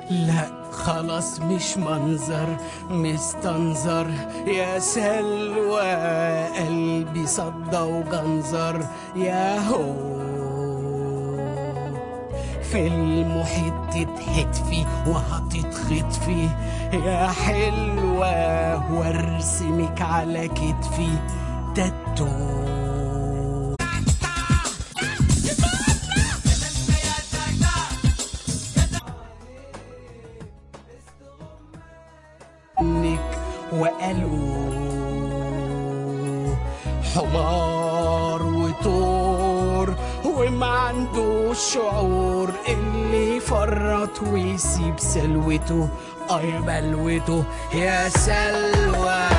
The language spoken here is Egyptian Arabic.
لا خلاص مش منظر مستنظر يا سلوى قلبي صدى وجنظر يا هو في المحيط تتحتفي وهتتخطفي يا حلوة وارسمك على كتفي تاتو منك وقالوا حمار وطور وما عندوش شعور اللي يفرط ويسيب سلوته اه يا بلوته يا سلوى